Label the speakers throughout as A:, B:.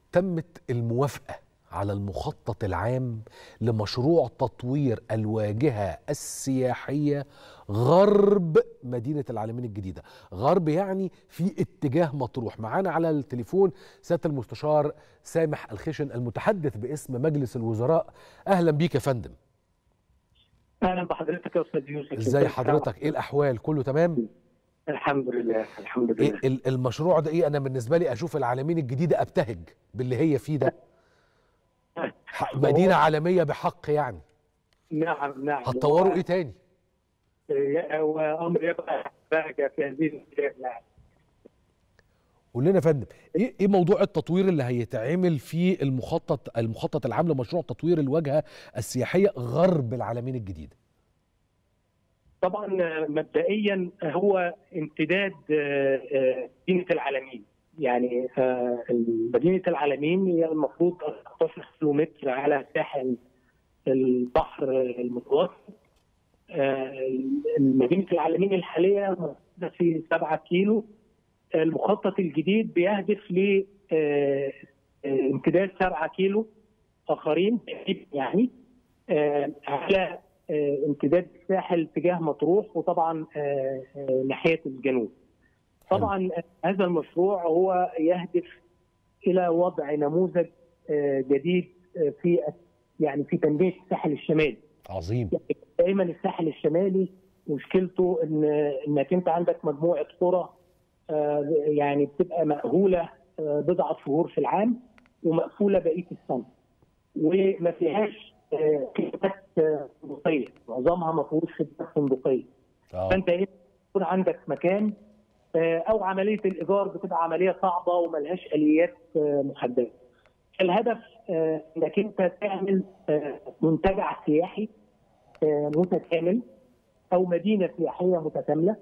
A: تمت الموافقة على المخطط العام لمشروع تطوير الواجهة السياحية غرب مدينة العالمين الجديدة غرب يعني في اتجاه مطروح معانا على التليفون سيادة المستشار سامح الخشن المتحدث باسم مجلس الوزراء أهلا بيك يا فندم
B: اهلا بحضرتك يا استاذ يوسف
A: ازاي حضرتك ايه الأحوال كله تمام
B: الحمد لله الحمد
A: إيه
B: لله
A: ال- المشروع ده ايه انا بالنسبة لي اشوف العالمين الجديدة ابتهج باللي هي فيه ده ح- مدينة عالمية بحق يعني
B: نعم نعم
A: هتطوروا ايه تاني
B: ايه وامر يبقى بقى في هذه البلاد نعم
A: قول لنا يا فندم ايه ايه موضوع التطوير اللي هيتعمل في المخطط المخطط العام لمشروع تطوير الواجهه السياحيه غرب العالمين الجديده
B: طبعا مبدئيا هو امتداد آه، آه، مدينه العالمين يعني آه، مدينه العالمين هي المفروض 16 كيلومتر على ساحل البحر المتوسط آه، مدينه العالمين الحاليه موجوده في 7 كيلو المخطط الجديد بيهدف ل آه، آه، امتداد 7 كيلو اخرين يعني آه، على آه، امتداد الساحل تجاه مطروح وطبعا آه، آه، ناحيه الجنوب. طبعا آه، هذا المشروع هو يهدف الى وضع نموذج آه، جديد آه، في يعني في تنميه الساحل الشمالي.
A: عظيم
B: دايما الساحل الشمالي مشكلته ان انك انت عندك مجموعه قرى آه، يعني بتبقى مأهوله آه، بضعه شهور في العام ومقفوله بقيه السنه. وما فيهاش آه، خدمات آه، فندقيه، معظمها ما فيهوش خدمات فندقيه.
A: اه
B: فانت ايه يكون عندك مكان آه، او عمليه الايجار بتبقى عمليه صعبه وملهاش اليات آه، محدده. الهدف آه، انك انت تعمل آه، منتجع سياحي آه، متكامل او مدينه سياحيه متكامله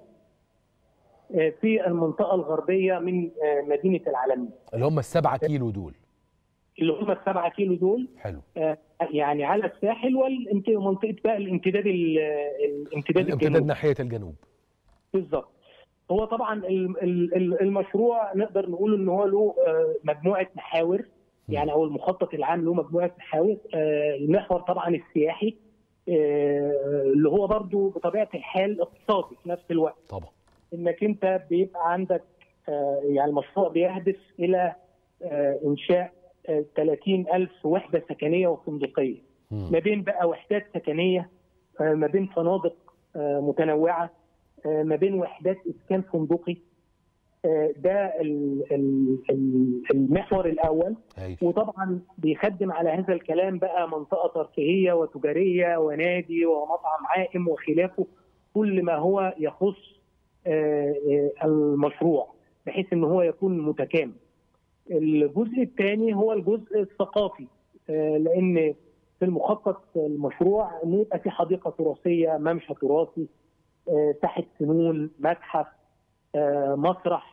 B: آه، في المنطقه الغربيه من آه، مدينه العالمين
A: اللي هم السبعة كيلو دول
B: اللي هم السبعه كيلو دول
A: حلو
B: آه، يعني على الساحل ومنطقه بقى الامتداد ال- الامتداد
A: الامتداد
B: الجنوبي
A: ناحيه الجنوب
B: بالظبط هو طبعا ال- ال- ال- المشروع نقدر نقول ان هو له آه، مجموعه محاور يعني او المخطط العام له مجموعه محاور آه، المحور طبعا السياحي آه، اللي هو برضو بطبيعه الحال اقتصادي في نفس الوقت
A: طبعا
B: انك انت بيبقى عندك آه، يعني المشروع بيهدف الى آه، انشاء آه، 30 ألف وحدة سكنية وفندقية
A: مم.
B: ما بين بقى وحدات سكنية آه، ما بين فنادق آه، متنوعة آه، ما بين وحدات إسكان فندقي آه، ده ال- ال- ال- المحور الأول
A: هايل
B: وطبعا بيخدم على هذا الكلام بقى منطقه ترفيهيه وتجاريه ونادي ومطعم عائم وخلافه كل ما هو يخص آه، آه، المشروع بحيث ان هو يكون متكامل. الجزء الثاني هو الجزء الثقافي آه، لان في المخطط المشروع ان يبقى في حديقه تراثيه ممشى تراثي آه، ساحه فنون متحف آه، مسرح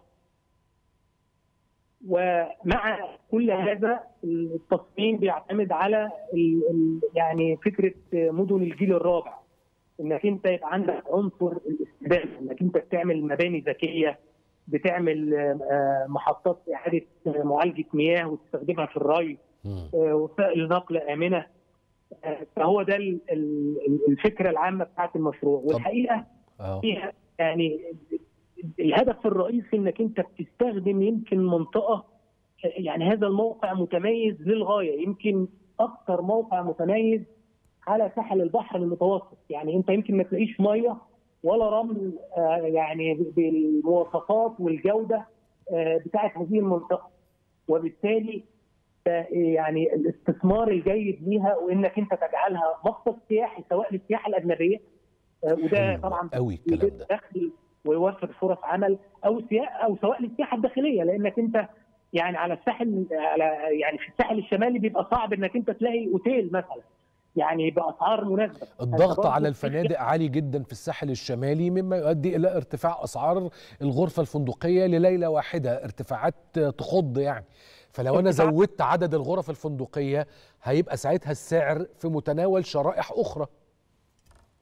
B: ومع كل هذا التصميم بيعتمد على ال ال يعني فكره مدن الجيل الرابع انك انت يبقى عندك عنصر الاستدامه انك انت بتعمل مباني ذكيه بتعمل آه، محطات اعاده معالجه مياه وتستخدمها في الري
A: مم.
B: آه، وسائل نقل امنه آه، فهو ده ال- ال- الفكره العامه بتاعت المشروع والحقيقه
A: اه
B: فيها يعني الهدف الرئيسي انك انت بتستخدم يمكن منطقه يعني هذا الموقع متميز للغايه يمكن اكثر موقع متميز على ساحل البحر المتوسط يعني انت يمكن ما تلاقيش ميه ولا رمل آه، يعني بالمواصفات والجوده آه، بتاعت هذه المنطقه وبالتالي ف- يعني الاستثمار الجيد ليها وانك انت تجعلها مقصد سياحي سواء للسياحه الاجنبيه آه، وده
A: حلو
B: طبعا
A: قوي الكلام
B: يجيب
A: ده
B: دخل ويوفر فرص عمل او سياحه او سواء للسياحه الداخليه لانك انت يعني على الساحل على يعني في الساحل الشمالي بيبقى صعب انك انت تلاقي اوتيل مثلا يعني باسعار مناسبه
A: الضغط
B: برضه
A: على
B: في-
A: الفنادق عالي جدا في الساحل الشمالي مما يؤدي الى ارتفاع اسعار الغرفه الفندقيه لليله واحده ارتفاعات تخض يعني فلو انا
B: ارتفاع-
A: زودت عدد الغرف الفندقيه هيبقى ساعتها السعر في متناول شرائح اخرى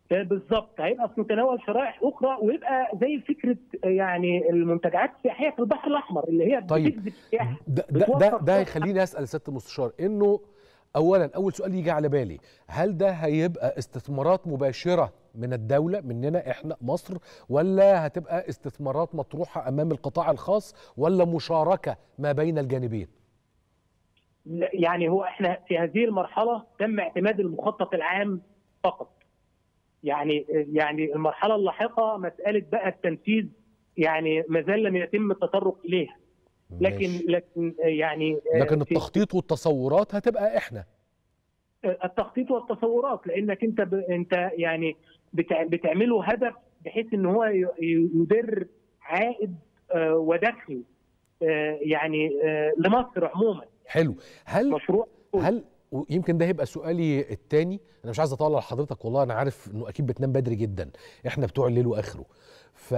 B: آه، بالظبط هيبقى في متناول شرائح اخرى ويبقى زي فكره آه، يعني المنتجعات السياحيه في البحر الاحمر اللي هي
A: طيب.
B: بتجذب السياحه
A: ده ده ده,
B: بتوفر
A: ده
B: فرص.
A: يخليني اسال سياده المستشار انه اولا اول سؤال يجي على بالي هل ده هيبقى استثمارات مباشره من الدوله مننا احنا مصر ولا هتبقى استثمارات مطروحه امام القطاع الخاص ولا مشاركه ما بين الجانبين
B: لا، يعني هو احنا في هذه المرحله تم اعتماد المخطط العام فقط يعني يعني المرحله اللاحقه مساله بقى التنفيذ يعني ما زال لم يتم التطرق اليها لكن
A: ماشي.
B: لكن يعني
A: لكن
B: في
A: التخطيط والتصورات هتبقى احنا
B: التخطيط والتصورات لانك انت ب... انت يعني بتع... بتعمله هدف بحيث ان هو ي... ي- يدر عائد آه، ودخل آه، يعني آه، لمصر عموما
A: حلو هل
B: مشروع
A: هل ويمكن ده هيبقى سؤالي التاني انا مش عايز اطلع حضرتك والله انا عارف انه اكيد بتنام بدري جدا احنا بتوع الليل واخره ف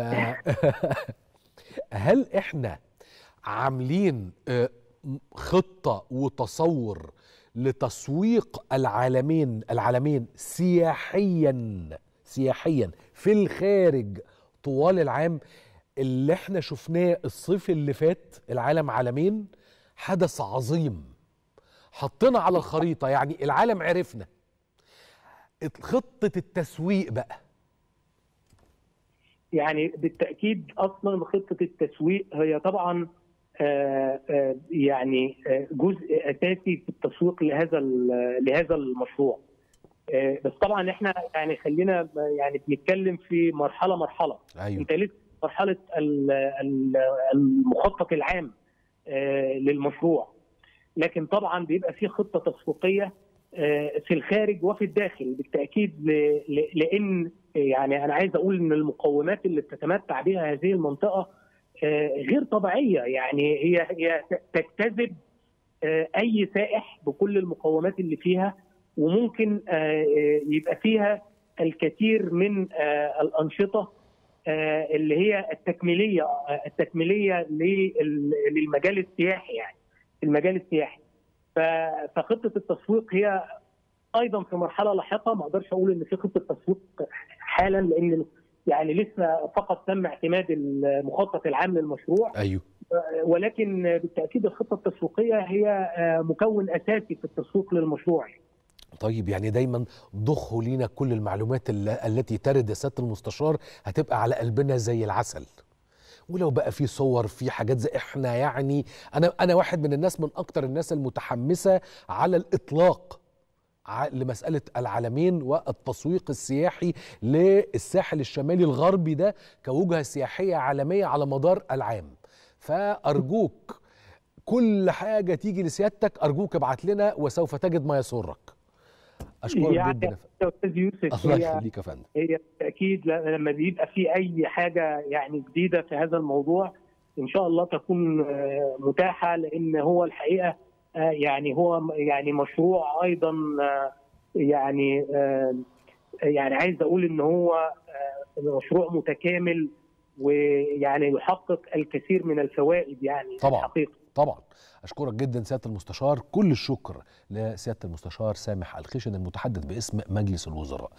A: هل احنا عاملين آه، خطة وتصور لتسويق العالمين العالمين سياحيا سياحيا في الخارج طوال العام اللي احنا شفناه الصيف اللي فات العالم عالمين حدث عظيم حطينا على الخريطة يعني العالم عرفنا خطة التسويق بقى
B: يعني بالتاكيد اصلا خطه التسويق هي طبعا آه، آه، يعني آه، جزء اساسي في التسويق لهذا ال- لهذا المشروع آه، بس طبعا احنا يعني خلينا يعني بنتكلم في مرحله مرحله
A: ايوه
B: انت لسه في مرحله ال- ال- المخطط العام آه، للمشروع لكن طبعا بيبقى في خطه تسويقيه آه، في الخارج وفي الداخل بالتاكيد ل- ل- لان يعني انا عايز اقول ان المقومات اللي بتتمتع بها هذه المنطقه آه، غير طبيعيه يعني هي هي تجتذب آه، اي سائح بكل المقومات اللي فيها وممكن آه، آه، يبقى فيها الكثير من آه، الانشطه آه، اللي هي التكميليه آه، التكميليه لل- للمجال السياحي يعني المجال السياحي ف- فخطه التسويق هي ايضا في مرحله لاحقه ما اقدرش اقول ان في خطه تسويق حالا لان يعني لسه فقط تم اعتماد المخطط العام للمشروع
A: ايوه
B: ولكن بالتاكيد الخطه التسويقيه هي مكون اساسي في التسويق للمشروع
A: طيب يعني دايما ضخوا لينا كل المعلومات الل- التي ترد يا سياده المستشار هتبقى على قلبنا زي العسل ولو بقى في صور في حاجات زي احنا يعني انا انا واحد من الناس من اكتر الناس المتحمسه على الاطلاق ع- لمساله العالمين والتسويق السياحي للساحل الشمالي الغربي ده كوجهه سياحيه عالميه على مدار العام فارجوك كل حاجه تيجي لسيادتك ارجوك ابعت لنا وسوف تجد ما يسرك اشكرك
B: يعني
A: جدا يا فندم.
B: يا استاذ يوسف
A: الله
B: هي
A: يخليك يا فندم
B: هي بالتاكيد ل- لما بيبقى في اي حاجه يعني جديده في هذا الموضوع ان شاء الله تكون آه، متاحه لان هو الحقيقه آه، يعني هو م- يعني مشروع ايضا آه، يعني آه، يعني عايز اقول ان هو آه، مشروع متكامل ويعني يحقق الكثير من الفوائد يعني
A: طبعاً.
B: الحقيقه
A: طبعا اشكرك جدا سياده المستشار كل الشكر لسياده المستشار سامح الخشن المتحدث باسم مجلس الوزراء